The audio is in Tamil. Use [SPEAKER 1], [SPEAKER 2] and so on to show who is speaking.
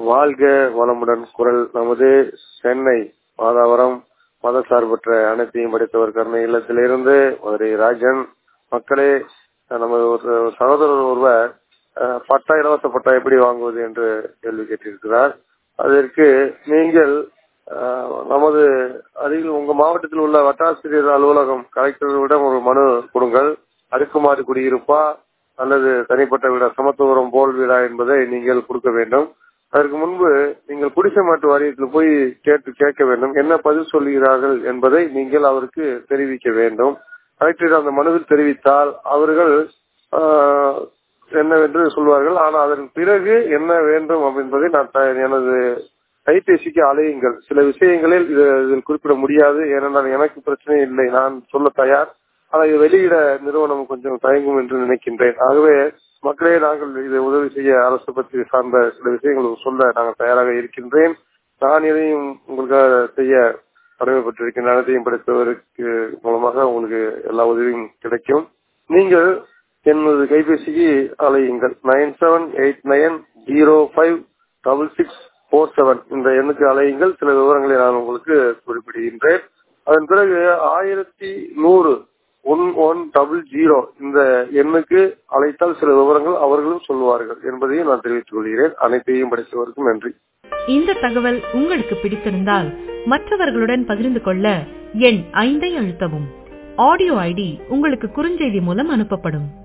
[SPEAKER 1] வாழ்க வளமுடன் குரல் நமது சென்னை மாதாவரம் மதசார்பற்ற அனைத்தையும் படித்தவர் கருணை இல்லத்திலிருந்து மதுரை ராஜன் மக்களே நமது ஒரு சகோதரர் ஒருவர் அஹ், பட்டா இலவச பட்டா எப்படி வாங்குவது என்று கேள்வி கேட்டிருக்கிறார் அதற்கு நீங்கள் அஹ், நமது அருகில் உங்க மாவட்டத்தில் உள்ள வட்டாசிரியர் அலுவலகம் கலெக்டரிடம் ஒரு மனு கொடுங்கள் அடுக்குமாறு குடியிருப்பா அல்லது தனிப்பட்ட வீடா சமத்துவரம் போல் வீடா என்பதை நீங்கள் கொடுக்க வேண்டும் அதற்கு முன்பு நீங்கள் குடிசை மாட்டு வாரியத்தில் போய் கேட்டு கேட்க வேண்டும் என்ன பதில் சொல்கிறார்கள் என்பதை நீங்கள் அவருக்கு தெரிவிக்க வேண்டும் கலெக்டர் அந்த மனுவில் தெரிவித்தால் அவர்கள் ஆஹ், என்னவென்று சொல்வார்கள் ஆனால் அதன் பிறகு என்ன வேண்டும் என்பதை நான் த- எனது கைபேசிக்கு அலையுங்கள் சில விஷயங்களில் இது இதில் குறிப்பிட முடியாது ஏனென்றால் எனக்கு பிரச்சனை இல்லை நான் சொல்ல தயார் அதை வெளியிட நிறுவனம் கொஞ்சம் தயங்கும் என்று நினைக்கின்றேன் ஆகவே மக்களே நாங்கள் இதை உதவி செய்ய அரசு பற்றி சார்ந்த சில விஷயங்கள் சொல்ல நாங்கள் தயாராக இருக்கின்றேன் நான் எதையும் உங்களுக்காக செய்ய கடமைப்பட்டிருக்கின்ற அனைத்தையும் படித்தவருக்கு மூலமாக உங்களுக்கு எல்லா உதவியும் கிடைக்கும் நீங்கள் எனது கைபேசிக்கு அலையுங்கள் nine seven eight nine zero five double six four seven இந்த எண்ணுக்கு அலையுங்கள் சில விவரங்களை நான் உங்களுக்கு குறிப்பிடுகின்றேன் அதன் பிறகு ஆயிரத்தி நூறு ஒன் ஒன் டபுள் ஜீரோ இந்த எண்ணுக்கு அழைத்தால் சில விவரங்கள் அவர்களும் சொல்லுவார்கள் என்பதையும் நான் தெரிவித்துக் கொள்கிறேன் அனைத்தையும் படித்தவருக்கும் நன்றி
[SPEAKER 2] இந்த தகவல் உங்களுக்கு பிடித்திருந்தால் மற்றவர்களுடன் பகிர்ந்து கொள்ள எண் ஐந்தை அழுத்தவும் ஆடியோ ஐடி உங்களுக்கு குறுஞ்செய்தி மூலம் அனுப்பப்படும்